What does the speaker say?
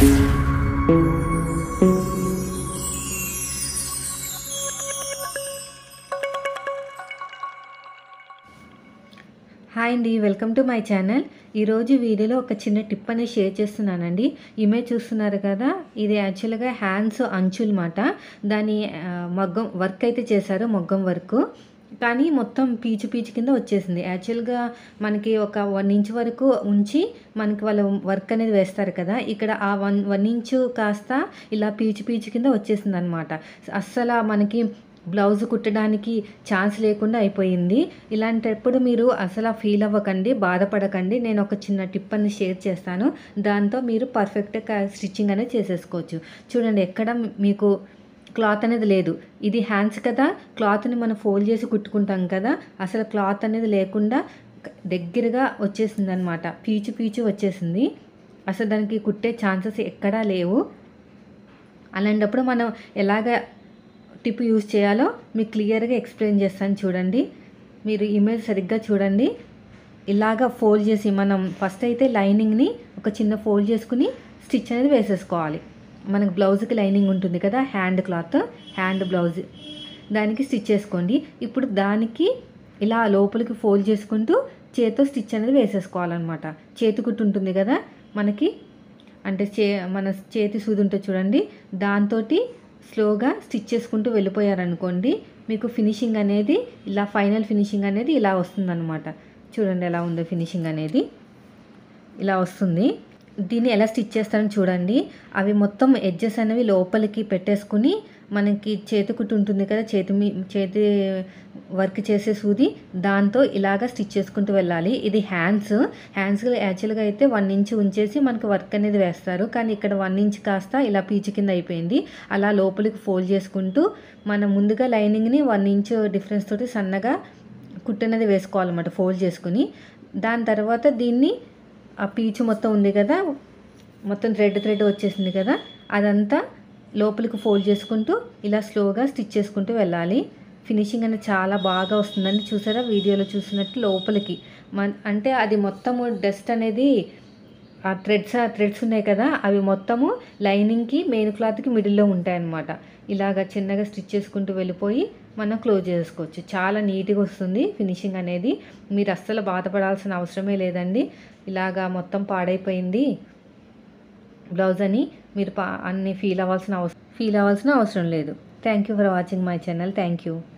hi అండి welcome to my channel ఈరోజు వీడియోలో ఒక చిన్న టిప్ అనేది షేర్ చేస్తున్నానండి ఇమేజ్ చూస్తున్నారు కదా ఇది యాక్చువల్గా హ్యాండ్స్ అంచులు మాట దాని ఆ, మగ్గం వర్క్ అయితే చేశారు మగ్గం వర్క్ కానీ మొత్తం పీచు పీచు కింద వచ్చేసింది యాక్చువల్గా మనకి ఒక వన్ ఇంచ్ వరకు ఉంచి మనకి వాళ్ళ వర్క్ అనేది వేస్తారు కదా ఇక్కడ ఆ వన్ వన్ ఇంచు కాస్త ఇలా పీచు పీచు కింద వచ్చేసింది అనమాట అస్సలు మనకి బ్లౌజ్ కుట్టడానికి ఛాన్స్ లేకుండా అయిపోయింది ఇలాంటప్పుడు మీరు అసలు ఫీల్ అవ్వకండి బాధపడకండి నేను ఒక చిన్న టిప్ అని షేర్ చేస్తాను దాంతో మీరు పర్ఫెక్ట్గా స్టిచ్చింగ్ అనేది చేసేసుకోవచ్చు చూడండి ఎక్కడ మీకు క్లాత్ అనేది లేదు ఇది హ్యాండ్స్ కదా క్లాత్ని మనం ఫోల్డ్ చేసి కుట్టుకుంటాం కదా అసలు క్లాత్ అనేది లేకుండా దగ్గరగా వచ్చేసింది అనమాట పీచు పీచు వచ్చేసింది అసలు దానికి కుట్టే ఛాన్సెస్ ఎక్కడా లేవు అలాంటప్పుడు మనం ఎలాగ టిప్ యూజ్ చేయాలో మీకు క్లియర్గా ఎక్స్ప్లెయిన్ చేస్తాను చూడండి మీరు ఇమేజ్ సరిగ్గా చూడండి ఇలాగ ఫోల్డ్ చేసి మనం ఫస్ట్ అయితే లైనింగ్ని ఒక చిన్న ఫోల్డ్ చేసుకుని స్టిచ్ అనేది వేసేసుకోవాలి మనకు బ్లౌజ్కి లైనింగ్ ఉంటుంది కదా హ్యాండ్ క్లాత్ హ్యాండ్ బ్లౌజ్ దానికి స్టిచ్ చేసుకోండి ఇప్పుడు దానికి ఇలా లోపలికి ఫోల్డ్ చేసుకుంటూ చేతితో స్టిచ్ అనేది వేసేసుకోవాలన్నమాట చేతి కుట్టు ఉంటుంది కదా మనకి అంటే చే మన చేతి సూది ఉంటుంది చూడండి దాంతో స్లోగా స్టిచ్ చేసుకుంటూ వెళ్ళిపోయారనుకోండి మీకు ఫినిషింగ్ అనేది ఇలా ఫైనల్ ఫినిషింగ్ అనేది ఇలా వస్తుందన్నమాట చూడండి ఎలా ఉందో ఫినిషింగ్ అనేది ఇలా వస్తుంది దీన్ని ఎలా స్టిచ్ చేస్తారని చూడండి అవి మొత్తం ఎడ్జెస్ అనేవి లోపలికి పెట్టేసుకుని మనకి చేతి కుట్టు ఉంటుంది కదా చేతి మీ చేతి వర్క్ చేసే సూది దాంతో ఇలాగా స్టిచ్ చేసుకుంటూ వెళ్ళాలి ఇది హ్యాండ్స్ హ్యాండ్స్ యాక్చువల్గా అయితే వన్ ఇంచ్ ఉంచేసి మనకి వర్క్ అనేది వేస్తారు కానీ ఇక్కడ వన్ ఇంచ్ కాస్త ఇలా పీచు కింద అయిపోయింది అలా లోపలికి ఫోల్డ్ చేసుకుంటూ మనం ముందుగా లైనింగ్ని వన్ ఇంచ్ డిఫరెన్స్ తోటి సన్నగా కుట్టు అనేది వేసుకోవాలన్నమాట ఫోల్డ్ చేసుకుని దాని తర్వాత దీన్ని ఆ పీచు మొత్తం ఉంది కదా మొత్తం థ్రెడ్ థ్రెడ్ వచ్చేసింది కదా అదంతా లోపలికి ఫోల్డ్ చేసుకుంటూ ఇలా స్లోగా స్టిచ్ చేసుకుంటూ వెళ్ళాలి ఫినిషింగ్ అనేది చాలా బాగా వస్తుందండి చూసారా వీడియోలో చూసినట్టు లోపలికి మన అంటే అది మొత్తము డస్ట్ అనేది ఆ థ్రెడ్స్ ఆ థ్రెడ్స్ ఉన్నాయి కదా అవి మొత్తము లైనింగ్కి మెయిన్ క్లాత్కి మిడిల్లో ఉంటాయి అన్నమాట ఇలాగ చిన్నగా స్టిచ్ చేసుకుంటూ వెళ్ళిపోయి మనం క్లోజ్ చేసుకోవచ్చు చాలా నీట్గా వస్తుంది ఫినిషింగ్ అనేది మీరు అస్సలు బాధపడాల్సిన అవసరమే లేదండి ఇలాగా మొత్తం పాడైపోయింది బ్లౌజ్ అని మీరు పా అన్ని ఫీల్ అవ్వాల్సిన అవసరం ఫీల్ అవ్వాల్సిన అవసరం లేదు thank you for watching my channel thank you